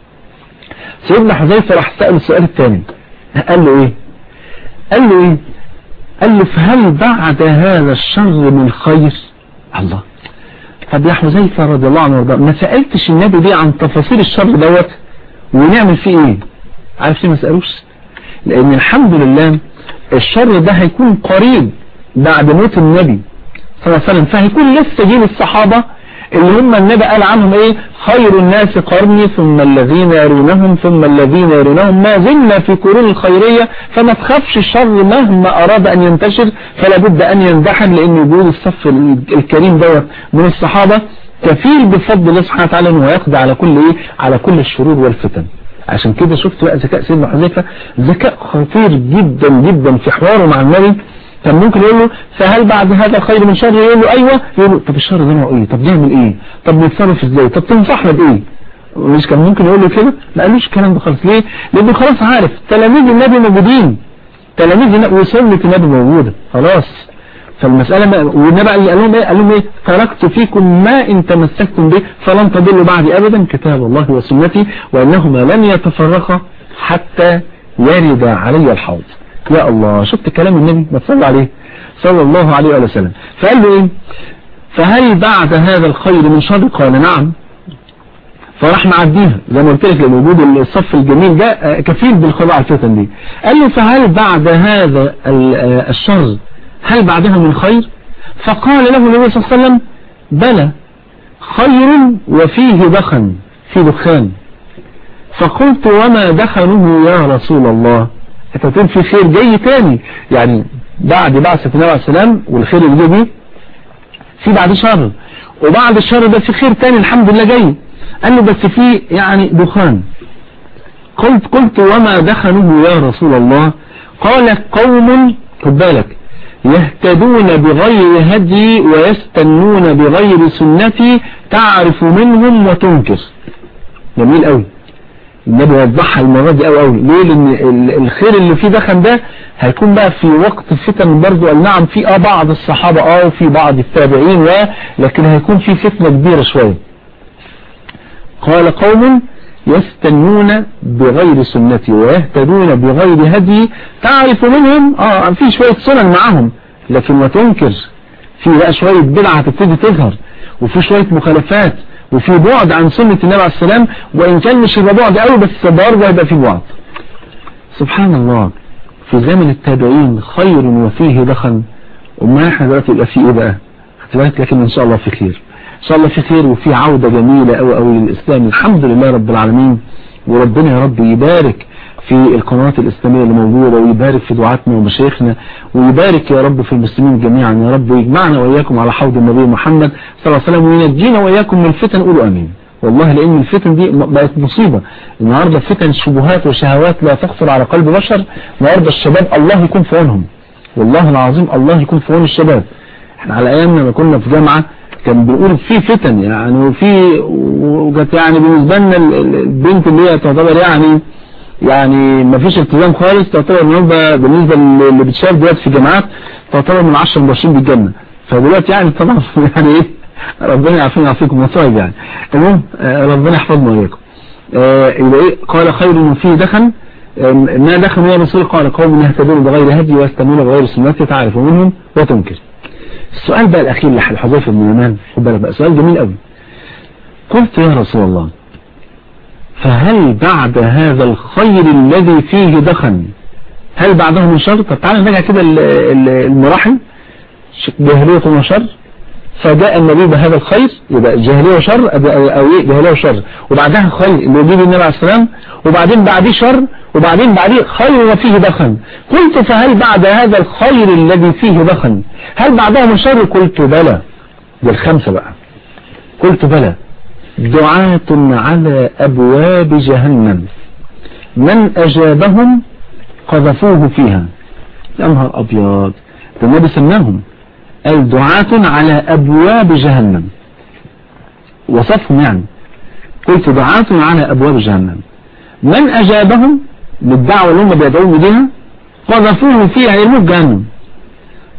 سيدنا حذيفة راح سأله السؤال الثاني قال له ايه قال له ايه قال له فهل بعد هذا الشر من خير الله طب يا حذيفة رضي الله عنه وارضاه ما سألتش النبي دي عن تفاصيل الشر دوت ونعمل فيه ايه عارف ليه ما سألوش لان الحمد لله الشر ده هيكون قريب بعد موت النبي صلى الله عليه وسلم فهيكون لسه جيل الصحابة اللي هم النبي قال عنهم ايه خير الناس قرني ثم الذين يرونهم ثم الذين يرونهم ما زلنا في قرون الخيرية فما تخافش الشر مهما اراد ان ينتشر فلا بد ان يندحر لان وجود الصف الكريم دوت من الصحابة كفيل بفضل الله سبحانه وتعالى انه يقضي على كل ايه على كل الشرور والفتن عشان كده شفت بقى ذكاء سيدنا حذيفه ذكاء خطير جدا جدا في حواره مع النبي كان ممكن يقول له فهل بعد هذا خير من شر يقول له ايوه يقول له طب الشر ده نوعه ايه طب نعمل ايه طب نتصرف ازاي طب تنصحنا بايه مش كان ممكن يقول له كده ما قالوش الكلام ده خالص ليه لانه خلاص عارف تلاميذ النبي موجودين تلاميذ النبي وسنه النبي موجوده خلاص فالمسألة ما والنبي قال لهم ايه قال لهم ايه تركت فيكم ما ان تمسكتم به فلن تضلوا بعدي ابدا كتاب الله وسنتي وانهما لن يتفرقا حتى يرد علي الحوض يا الله شفت كلام النبي ما تصلى عليه صلى الله عليه وسلم فقال له ايه فهل بعد هذا الخير من شر قال نعم فراح معديها زي ما قلت لك لان وجود الصف الجميل ده كفيل بالخضاع الفتن دي قال له فهل بعد هذا الشر هل بعدها من خير فقال له النبي صلى الله عليه وسلم بلى خير وفيه دخن في دخان فقلت وما دخنه يا رسول الله انت تقول في خير جاي تاني يعني بعد بعثة النبي عليه السلام والخير اللي جاي في بعد شر وبعد الشر ده في خير تاني الحمد لله جاي قال له بس في يعني دخان قلت قلت وما دخنه يا رسول الله قال قوم خد بالك يهتدون بغير هدي ويستنون بغير سنتي تعرف منهم وتنكر جميل قوي النبي وضحها المرة دي قوي قوي ليه لان الخير اللي فيه دخن ده هيكون بقى في وقت الفتن برضه قال نعم في اه بعض الصحابة اه وفي بعض التابعين و لكن هيكون في فتنة كبيرة شوية قال قوم يستنون بغير سنتي ويهتدون بغير هدي تعرف منهم اه في شوية سنن معهم لكن وتنكر في بقى شوية بدعة هتبتدي تظهر وفي شوية مخالفات وفي بعد عن سنة النبي عليه السلام وإن كان مش يبقى بعد قوي بس برضه هيبقى في بعد سبحان الله في زمن التابعين خير وفيه دخن وما احنا دلوقتي يبقى فيه ايه بقى بالك لكن ان شاء الله في خير ان شاء الله في خير وفي عودة جميلة قوي قوي للإسلام الحمد لله رب العالمين وربنا يا رب يبارك في القنوات الإسلامية اللي موجودة ويبارك في دعاتنا ومشايخنا ويبارك يا رب في المسلمين جميعا يا رب ويجمعنا وإياكم على حوض النبي محمد صلى الله عليه وسلم وينجينا وإياكم من الفتن قولوا أمين والله لأن الفتن دي بقت مصيبة النهاردة فتن شبهات وشهوات لا تخطر على قلب بشر النهاردة الشباب الله يكون في عونهم والله العظيم الله يكون في عون الشباب احنا على أيامنا ما كنا في جامعة كان بيقول في فتن يعني وفي وكانت يعني بالنسبة لنا البنت اللي هي تعتبر يعني يعني ما فيش التزام خالص تعتبر النهارده بالنسبة اللي بتشاف دلوقتي في الجامعات تعتبر من 10 ل 20 بالجنة فدلوقتي يعني طبعا يعني ايه ربنا يعافينا ويعافيكم مصايب يعني المهم ربنا يحفظنا وإياكم يبقى ايه قال خير فيه دخن ما دخن يا رسول قال قوم يهتدون بغير هدي ويستنون بغير سنتي تعرف منهم وتنكر السؤال بقى الأخير لحذيفة بن اليمان خد بالك بقى سؤال جميل قوي قلت يا رسول الله فهل بعد هذا الخير الذي فيه دخن هل بعده من شر طب تعالى نرجع كده المراحل جاهلية وشر فجاء النبي بهذا الخير يبقى جاهلية وشر او ايه جاهلية وشر وبعدها خير اللي يجيب النبي عليه السلام وبعدين بعديه شر وبعدين بعديه خير وفيه دخن قلت فهل بعد هذا الخير الذي فيه دخن هل بعده من شر قلت بلى دي الخمسة بقى قلت بلى دعاة على أبواب جهنم من أجابهم قذفوه فيها يا نهار أبيض ده النبي سماهم قال دعاة على أبواب جهنم وصفهم يعني قلت دعاة على أبواب جهنم من أجابهم بالدعوة اللي هم بيدعون بها قذفوه فيها يرموه جهنم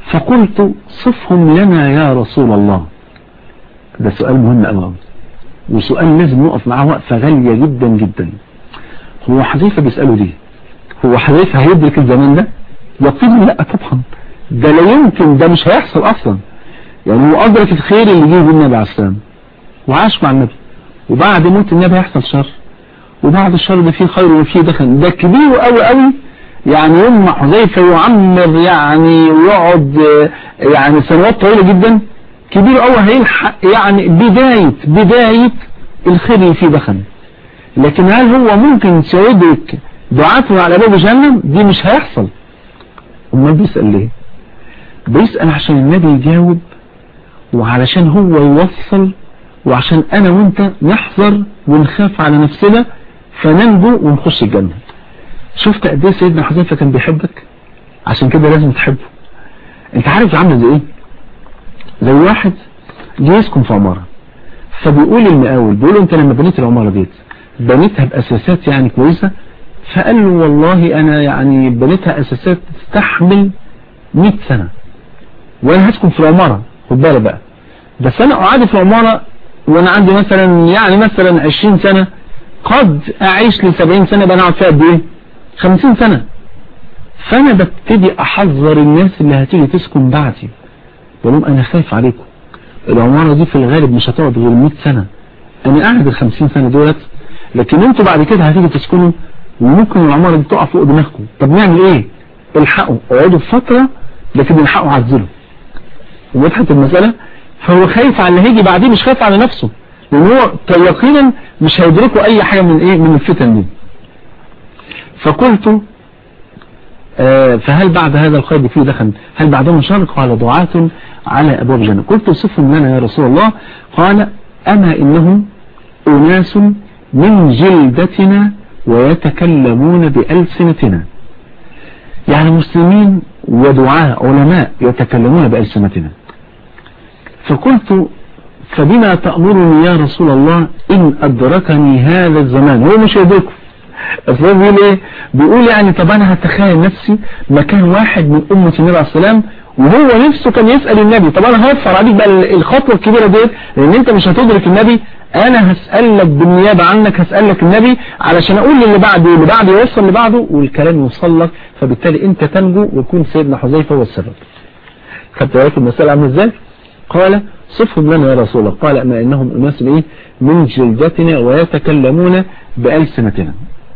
فقلت صفهم لنا يا رسول الله ده سؤال مهم قوي وسؤال لازم نقف معاه وقفة غالية جدا جدا هو حذيفة بيسأله دي هو حذيفة هيدرك الزمان ده يقينا لا طبعا ده لا يمكن ده مش هيحصل اصلا يعني هو ادرك الخير اللي جه بالنبي عليه السلام وعاش مع النبي وبعد موت النبي هيحصل شر وبعد الشر ده فيه خير وفيه دخل ده كبير قوي قوي يعني يوم حذيفة يعمر يعني ويقعد يعني سنوات طويلة جدا كبير قوي هيلحق يعني بداية بداية الخير اللي فيه دخل لكن هل هو ممكن سيدرك دعاته على باب جهنم دي مش هيحصل امال بيسأل ليه بيسأل عشان النبي يجاوب وعلشان هو يوصل وعشان انا وانت نحذر ونخاف على نفسنا فننجو ونخش الجنة شفت قد ايه سيدنا حذيفه كان بيحبك عشان كده لازم تحبه انت عارف عامل زي ايه زي واحد جه يسكن في عمارة فبيقول المقاول بيقول له انت لما بنيت العمارة ديت بنيتها باساسات يعني كويسة فقال له والله انا يعني بنيتها اساسات تستحمل 100 سنة وانا هسكن في العمارة خد بالك بقى بس انا قاعد في العمارة وانا عندي مثلا يعني مثلا 20 سنة قد اعيش ل 70 سنة بقى اقعد فيها قد ايه 50 سنة فانا ببتدي احذر الناس اللي هتيجي تسكن بعدي بقول لهم انا خايف عليكم العمارة دي في الغالب مش هتقعد غير 100 سنة انا قاعد ال 50 سنة دولت لكن انتوا بعد كده هتيجي تسكنوا وممكن العمارة دي تقع فوق دماغكم طب نعمل ايه الحقوا اقعدوا فترة لكن الحقوا عزلوا وضحت المسألة فهو خايف على اللي هيجي بعديه مش خايف على نفسه لان هو يقينا مش هيدركوا اي حاجة من ايه من الفتن دي فقلت آه فهل بعد هذا الخير فيه دخل هل بعدهم شر قال دعاة على أبواب الجنة قلت صفهم لنا يا رسول الله قال أما إنهم أناس من جلدتنا ويتكلمون بألسنتنا يعني مسلمين ودعاء علماء يتكلمون بألسنتنا فقلت فبما تأمرني يا رسول الله إن أدركني هذا الزمان هو مش يدركه أصلا بيقول إيه بيقول يعني طب أنا هتخيل نفسي مكان واحد من أمة النبي عليه السلام وهو نفسه كان يسأل النبي طب أنا هوفر عليك بقى الخطوة الكبيرة ديت لأن أنت مش هتدرك النبي أنا هسألك بالنيابة عنك هسألك النبي علشان أقول للي بعده واللي بعده يوصل اللي بعده والكلام يوصل لك فبالتالي أنت تنجو ويكون سيدنا حذيفة هو السبب خدت بالك المسألة عامله إزاي؟ قال صفهم لنا يا رسول الله قال أما إنهم أناس إيه من جلدتنا ويتكلمون بألسنتنا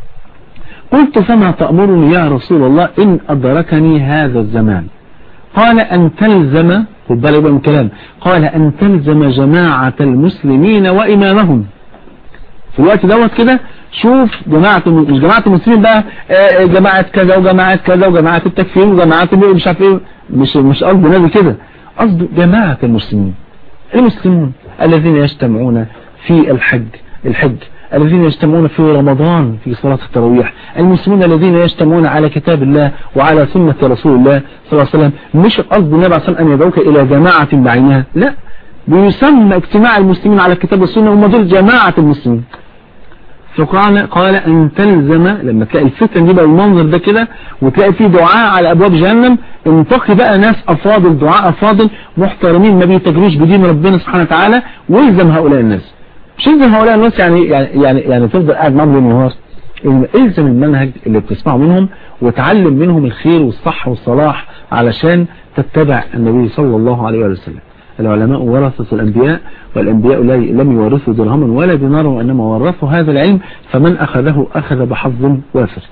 قلت فما تأمرني يا رسول الله إن أدركني هذا الزمان قال أن تلزم خد بالك من الكلام قال أن تلزم جماعة المسلمين وإمامهم في الوقت دوت كده شوف جماعة مش جماعة المسلمين بقى جماعة كذا وجماعة كذا وجماعة التكفير وجماعة مش عارف ايه مش مش قصد نبي كده قصده جماعة المسلمين المسلمون الذين يجتمعون في الحج الحج الذين يجتمعون في رمضان في صلاة التراويح المسلمون الذين يجتمعون على كتاب الله وعلى سنة رسول الله صلى الله عليه وسلم مش قصد النبي عليه الصلاة والسلام أن يدعوك إلى جماعة بعينها لا بيسمى اجتماع المسلمين على كتاب السنة هم دول جماعة المسلمين فقال قال أن تلزم لما تلاقي الفتن دي بقى المنظر ده كده وتلاقي فيه دعاء على أبواب جهنم انتقي بقى ناس أفاضل دعاء أفاضل محترمين ما بيتجروش بدين ربنا سبحانه وتعالى والزم هؤلاء الناس مش الزم هؤلاء الناس يعني يعني يعني, يعني تفضل قاعد معهم ليل ونهار الزم المنهج اللي بتسمعه منهم وتعلم منهم الخير والصح والصلاح علشان تتبع النبي صلى الله عليه وسلم العلماء ورثة الأنبياء والأنبياء لم يورثوا درهما ولا دينارا وإنما ورثوا هذا العلم فمن أخذه أخذ بحظ وافر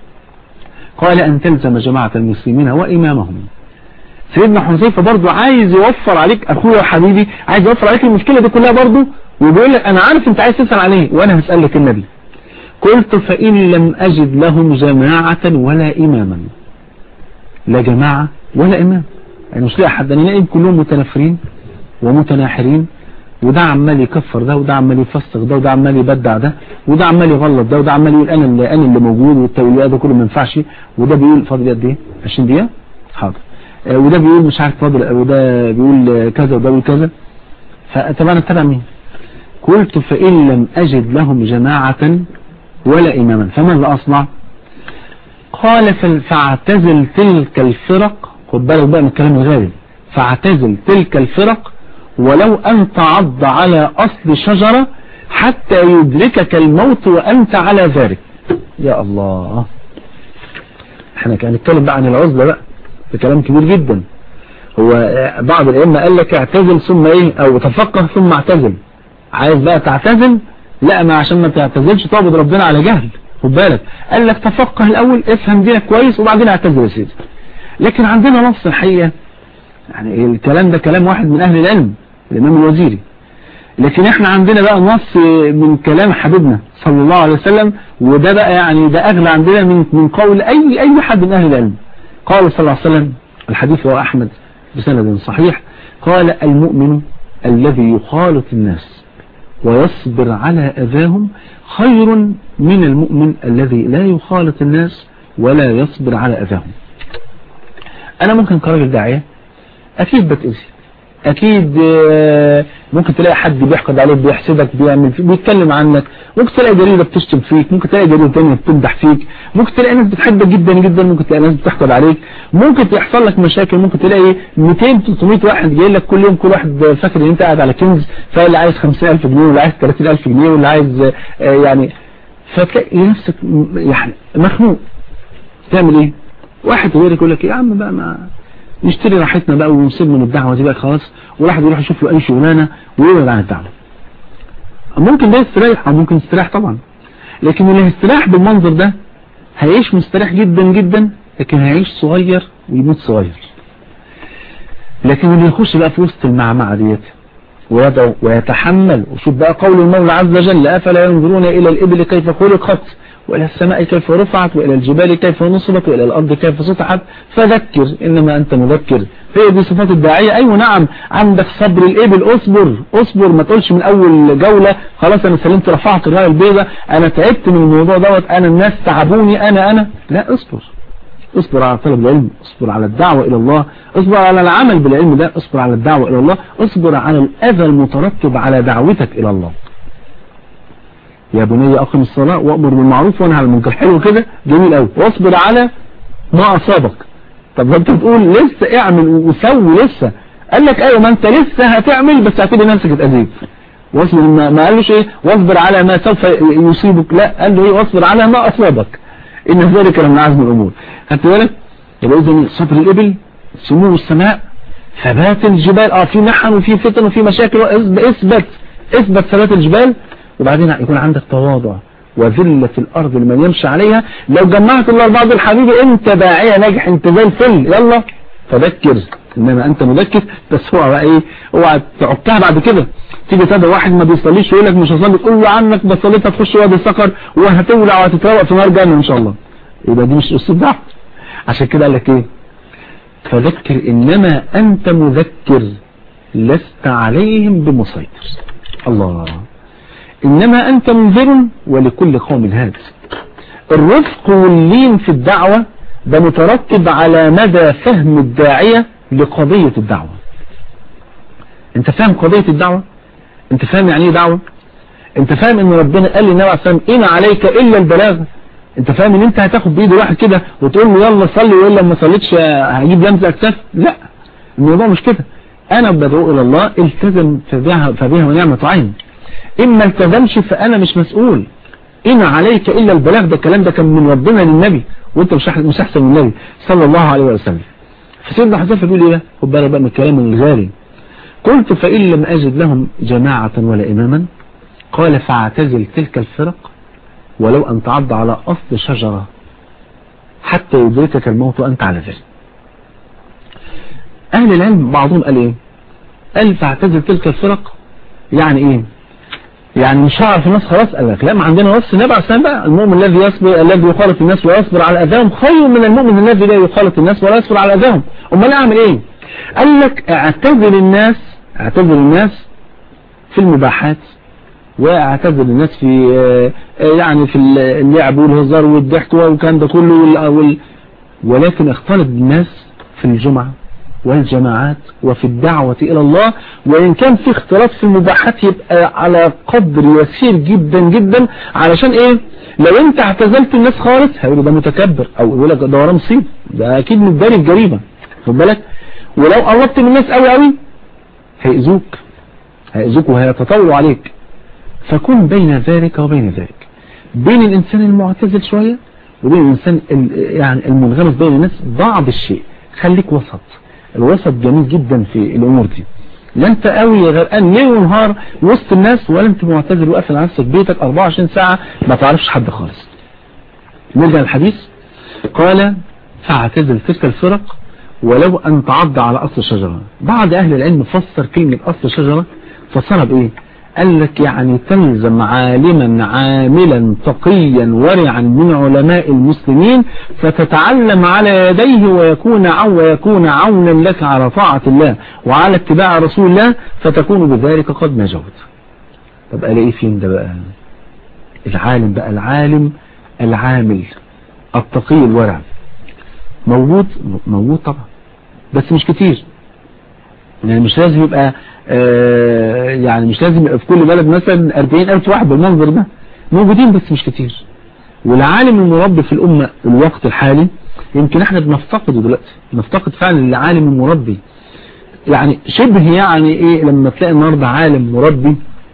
قال أن تلزم جماعة المسلمين وإمامهم سيدنا حذيفة برضو عايز يوفر عليك أخويا وحبيبي عايز يوفر عليك المشكلة دي كلها برضو وبيقول لك أنا عارف أنت عايز تسأل عليه وأنا هسألك النبي قلت فإن لم أجد لهم جماعة ولا إماما لا جماعة ولا إمام يعني مش لاقي حد أنا لاقي كلهم متنفرين ومتناحرين وده عمال يكفر ده وده عمال يفسق ده وده عمال يبدع ده وده عمال يغلط ده وده عمال يقول انا اللي انا اللي موجود والتوليات ده كله ما ينفعش وده بيقول فاضل قد ايه 20 دقيقه حاضر آه وده بيقول مش عارف فاضل وده بيقول كذا وده بيقول كذا فطب انا اتبع مين قلت فان لم اجد لهم جماعه ولا اماما فماذا اصنع قال فاعتزل تلك الفرق خد بالك بقى من الكلام الغالي فاعتزل تلك الفرق ولو أن تعض على أصل شجرة حتى يدركك الموت وأنت على ذلك يا الله احنا كان نتكلم بقى عن العزلة بقى ده كلام كبير جدا هو بعض الأئمة قال لك اعتزل ثم ايه او تفقه ثم اعتزل عايز بقى تعتزل لا ما عشان ما تعتزلش تعبد ربنا على جهل خد بالك قال لك تفقه الاول افهم دينك كويس وبعدين اعتزل يا سيدي لكن عندنا نص الحقيقة يعني الكلام ده كلام واحد من اهل العلم الامام الوزيري لكن احنا عندنا بقى نص من كلام حبيبنا صلى الله عليه وسلم وده بقى يعني ده اغلى عندنا من من قول اي اي حد من اهل العلم قال صلى الله عليه وسلم الحديث هو احمد بسند صحيح قال المؤمن الذي يخالط الناس ويصبر على اذاهم خير من المؤمن الذي لا يخالط الناس ولا يصبر على اذاهم انا ممكن كراجل داعيه اكيد بتأذي اكيد ممكن تلاقي حد بيحقد عليك بيحسدك بيعمل فيك بيتكلم عنك ممكن تلاقي جريدة بتشتم فيك ممكن تلاقي جريدة تانية بتمدح فيك ممكن تلاقي ناس بتحبك جدا جدا ممكن تلاقي ناس بتحقد عليك ممكن يحصل لك مشاكل ممكن تلاقي 200 300 واحد جاي لك كل يوم كل واحد فاكر ان انت قاعد على كنز فاللي عايز 50000 جنيه واللي عايز 30000 جنيه واللي عايز يعني فتلاقي نفسك يعني مخنوق تعمل ايه واحد غيرك يقول لك يا عم بقى ما نشتري راحتنا بقى ونسيب من الدعوة دي بقى خلاص والواحد يروح يشوف له اي شغلانة ويبعد عن الدعوة ممكن ده يستريح او ممكن يستريح طبعا لكن اللي هيستريح بالمنظر ده هيعيش مستريح جدا جدا لكن هيعيش صغير ويموت صغير لكن اللي يخش بقى في وسط المعمعة ديت ويدعو ويتحمل وشوف بقى قول المولى عز وجل أفلا ينظرون إلى الإبل كيف خلقت وإلى السماء كيف رفعت وإلى الجبال كيف نصبت وإلى الأرض كيف سطحت فذكر إنما أنت مذكر هي دي صفات الداعية أيوة نعم عندك صبر الإبل أصبر أصبر ما تقولش من أول جولة خلاص أنا سلمت رفعت الراية البيضاء أنا تعبت من الموضوع دوت أنا الناس تعبوني أنا أنا لا اصبر اصبر على طلب العلم اصبر على الدعوة إلى الله اصبر على العمل بالعلم ده اصبر على الدعوة إلى الله اصبر على الأذى المترتب على دعوتك إلى الله يا بني أقم الصلاة وأمر بالمعروف وانهى عن المنكر حلو كده جميل قوي واصبر على ما أصابك طب انت بتقول لسه اعمل وسوي لسه قال لك ايوه ما انت لسه هتعمل بس هتبقى نفسك اتأذيت واصبر ما, ما قالوش ايه واصبر على ما سوف يصيبك لا قال له ايه واصبر على ما أصابك إن ذلك لمن عزم الأمور خدت بالك يبقى إذا صبر الإبل سمو السماء ثبات الجبال اه في محن وفي فتن وفي مشاكل اثبت اثبت ثبات الجبال وبعدين يكون عندك تواضع وذلة الأرض لمن يمشي عليها لو جمعت الأربعة دول حبيبي أنت داعية ناجح أنت زي الفل يلا فذكر إنما أنت مذكر بس هو بقى إيه اوعى تعكها بعد كده تيجي تدعي واحد ما بيصليش يقول لك مش هصلي تقول له عنك بس صليت هتخش وادي السقر وهتولع وهتتروق في نار جهنم إن شاء الله يبقى دي مش أسلوب دعوة عشان كده قال لك إيه فذكر إنما أنت مذكر لست عليهم بمسيطر الله إنما أنت منذر ولكل قوم هاد الرفق واللين في الدعوة ده مترتب على مدى فهم الداعية لقضية الدعوة انت فاهم قضية الدعوة انت فاهم يعني ايه دعوة انت فاهم ان ربنا قال للنبي عليه الصلاة والسلام ان عليك الا البلاغ انت فاهم ان انت هتاخد بايد واحد كده وتقول له يلا صلي والا ما صليتش هجيب لمسه اكتاف لا الموضوع مش كده انا بدعو الى الله التزم فبها, فبها ونعمة عين إن ما التزمش فأنا مش مسؤول إن عليك إلا البلاغ ده الكلام ده كان من ربنا للنبي وانت مش مش احسن من النبي صلى الله عليه وسلم فسيدنا حذيفه بيقول ايه خد بالك بقى من الكلام الغالي قلت فإن لم أجد لهم جماعة ولا إماما قال فاعتزل تلك الفرق ولو أن تعض على أصل شجرة حتى يدركك الموت وأنت على ذلك أهل العلم بعضهم قال إيه قال فاعتزل تلك الفرق يعني إيه يعني مش هعرف الناس خلاص قال لك لا ما عندنا نص النبي عليه السلام بقى المؤمن الذي يصبر الذي يخالط الناس ويصبر على اذاهم خير من المؤمن الذي لا يخالط الناس ولا يصبر على اذاهم امال اعمل ايه قال لك اعتذر الناس اعتذر الناس في المباحات واعتذر الناس في يعني في اللعب والهزار والضحك والكلام ده كله وال... ولكن اختلط بالناس في الجمعة والجماعات وفي الدعوة إلى الله وإن كان في اختلاط في المباحات يبقى على قدر يسير جدا جدا علشان إيه لو أنت اعتزلت الناس خالص هيقولوا ده متكبر أو يقول لك ده وراه مصيب ده أكيد متداري الجريمة خد بالك ولو قربت من الناس قوي قوي هيأذوك هيأذوك وهيتطاولوا عليك فكن بين ذلك وبين ذلك بين الإنسان المعتزل شوية وبين الإنسان يعني المنغمس بين الناس بعض الشيء خليك وسط الوسط جميل جدا في الأمور دي لا انت قوي غرقان ليل ونهار وسط الناس ولا انت معتزل وقافل على نفسك بيتك 24 ساعة ما تعرفش حد خالص نرجع للحديث قال فاعتزل تلك الفرق ولو أن تعض على أصل شجرة بعض أهل العلم فسر كلمة أصل شجرة فسرها بإيه قال لك يعني تلزم عالما عاملا تقيا ورعا من علماء المسلمين فتتعلم على يديه ويكون عون ويكون عونا لك على طاعة الله وعلى اتباع رسول الله فتكون بذلك قد نجوت طب قال ايه فين ده بقى العالم بقى العالم العامل التقي الورع موجود موجود طبعا بس مش كتير يعني مش لازم يبقى آه يعني مش لازم يبقى في كل بلد مثلا 40 ألف واحد بالمنظر ده موجودين بس مش كتير والعالم المربي في الأمة الوقت الحالي يمكن احنا بنفتقده دلوقتي بنفتقد فعلا العالم المربي يعني شبه يعني ايه لما تلاقي النهارده عالم مربي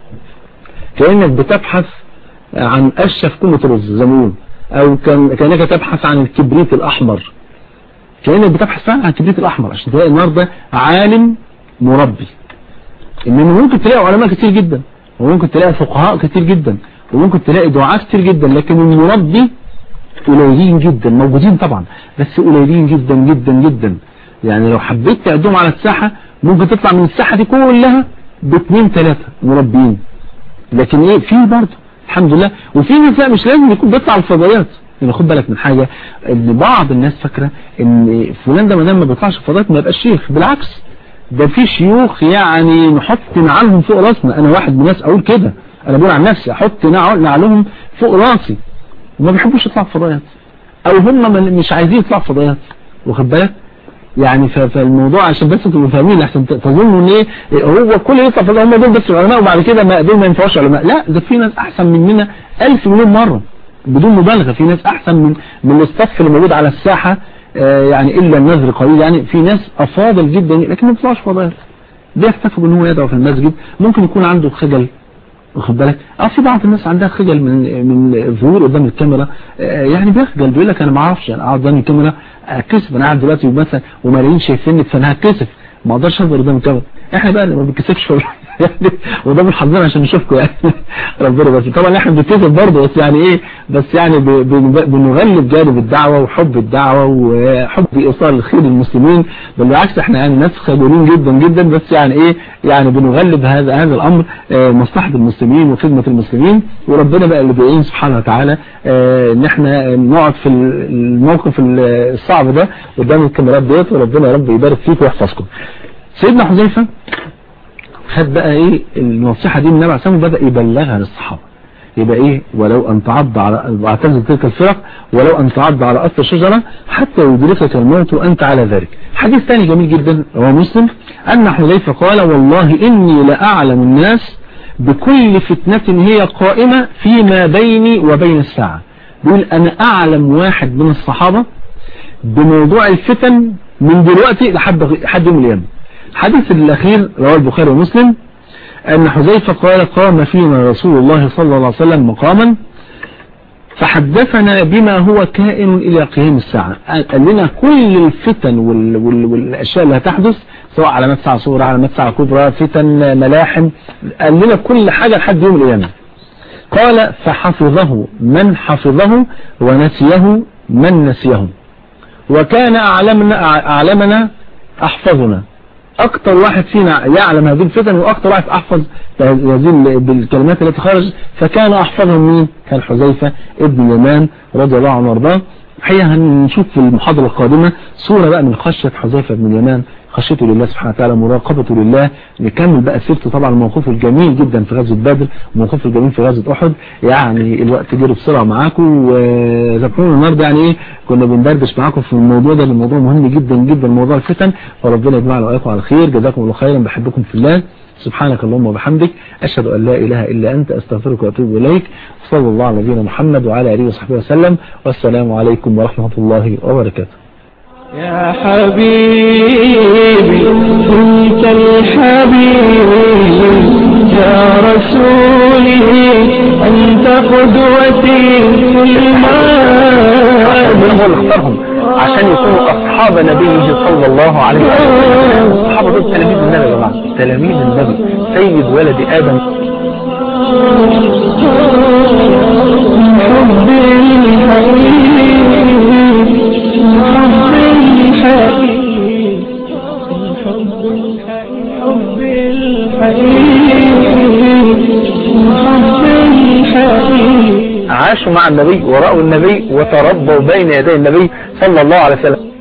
كأنك بتبحث عن قشة في كومة رز زي ما او كان كأنك تبحث عن الكبريت الأحمر كأنك بتبحث فعلا عن الكبريت الأحمر عشان تلاقي النهارده عالم مربي انما ممكن تلاقي علماء كتير جدا وممكن تلاقي فقهاء كتير جدا وممكن تلاقي دعاة كتير جدا لكن المربي قليلين جدا موجودين طبعا بس قليلين جدا جدا جدا يعني لو حبيت تعدهم على الساحة ممكن تطلع من الساحة دي كلها باثنين ثلاثة مربيين لكن ايه في برضه الحمد لله وفي ناس مش لازم يكون بيطلع الفضائيات يعني خد بالك من حاجة ان بعض الناس فاكرة ان فلان ده ما دام ما بيطلعش الفضائيات ما يبقاش شيخ بالعكس ده في شيوخ يعني نحط نعلهم فوق راسنا انا واحد من الناس اقول كده انا بقول عن نفسي احط نعلهم فوق راسي وما بيحبوش يطلعوا فضائيات او هم مش عايزين يطلعوا فضائيات واخد بالك يعني فالموضوع عشان بس تبقوا فاهمين عشان تظنوا ان ايه هو كل يطلع فضائيات هم دول بس العلماء وبعد كده ما دول ما ينفعوش علماء لا ده في ناس احسن مننا ألف مليون مرة بدون مبالغة في ناس احسن من من الصف اللي موجود على الساحة يعني إلا النذر قليل يعني في ناس أفاضل جدا لكن ما بيطلعش فضائل بيحتفوا بأن هو يدعو في المسجد ممكن يكون عنده خجل واخد بالك اه في بعض الناس عندها خجل من من الظهور قدام الكاميرا يعني بيخجل بيقول لك انا ما اعرفش انا اقعد قدام الكاميرا اتكسف انا قاعد دلوقتي مثلا وملايين شايفيني فانا هتكسف ما اقدرش اظهر قدام الكاميرا احنا بقى اللي ما بنتكسفش يعني وده من حظنا عشان نشوفكم يعني ربنا بس طبعا احنا بنتكسف برضه بس يعني ايه بس يعني بنغلب جانب الدعوة وحب الدعوة وحب ايصال الخير للمسلمين بل بالعكس احنا يعني ناس خجولين جدا جدا بس يعني ايه يعني بنغلب هذا هذا الامر مصلحة المسلمين وخدمة المسلمين وربنا بقى اللي بيعين سبحانه وتعالى ان احنا نقعد في الموقف الصعب ده قدام الكاميرات ديت وربنا يا رب يبارك فيكم ويحفظكم سيدنا حذيفه خد بقى ايه النصيحة دي من النبي عليه الصلاة والسلام بدأ يبلغها للصحابة يبقى ايه ولو ان تعض على واعتزل تلك الفرق ولو ان تعض على اصل الشجرة حتى يدركك الموت وانت على ذلك حديث ثاني جميل جدا هو مسلم ان حذيفة قال والله اني لاعلم الناس بكل فتنة هي قائمة فيما بيني وبين الساعة بيقول انا اعلم واحد من الصحابة بموضوع الفتن من دلوقتي لحد لحد يوم القيامه الحديث الأخير رواه البخاري ومسلم أن حذيفة قال قام فينا رسول الله صلى الله عليه وسلم مقاما فحدثنا بما هو كائن إلى قيام الساعة قال لنا كل الفتن وال وال والأشياء اللي هتحدث سواء علامات ساعة صغرى علامات ساعة كبرى فتن ملاحم قال لنا كل حاجة لحد يوم القيامة قال فحفظه من حفظه ونسيه من نسيه وكان أعلمنا, أعلمنا أحفظنا اكتر واحد فينا يعلم هذه الفتن واكتر واحد احفظ هذه بالكلمات التي خرج فكان احفظهم مين كان حذيفة ابن اليمان رضي الله عنه وارضاه الحقيقة هنشوف في المحاضرة القادمة صورة بقى من خشية حذيفة بن اليمان خشيته لله سبحانه وتعالى مراقبته لله نكمل بقى سيرته طبعا الموقف الجميل جدا في غزوة بدر وموقف الجميل في غزوة احد يعني الوقت جري بسرعة معاكم وذكرونا النهارده يعني ايه كنا بندردش معاكم في الموضوع ده الموضوع مهم جدا جدا موضوع الفتن فربنا يجمعنا واياكم على خير جزاكم الله خيرا بحبكم في الله سبحانك اللهم وبحمدك أشهد أن لا إله إلا أنت أستغفرك وأتوب إليك صلى الله على نبينا محمد وعلى آله وصحبه وسلم والسلام عليكم ورحمة الله وبركاته يا حبيبي انت الحبيب يا رسولي انت قدوتي كل ما ربنا هو اللي اختارهم عشان يكونوا اصحاب نبيه صلى الله عليه وسلم الصحابه دول تلاميذ النبي يا جماعه تلاميذ النبي سيد ولد ادم حب الحبيب حب الحبيب حب الحبيب حب الحبيب عاشوا مع النبي ورأوا النبي وتربوا بين يدي النبي صلى الله عليه وسلم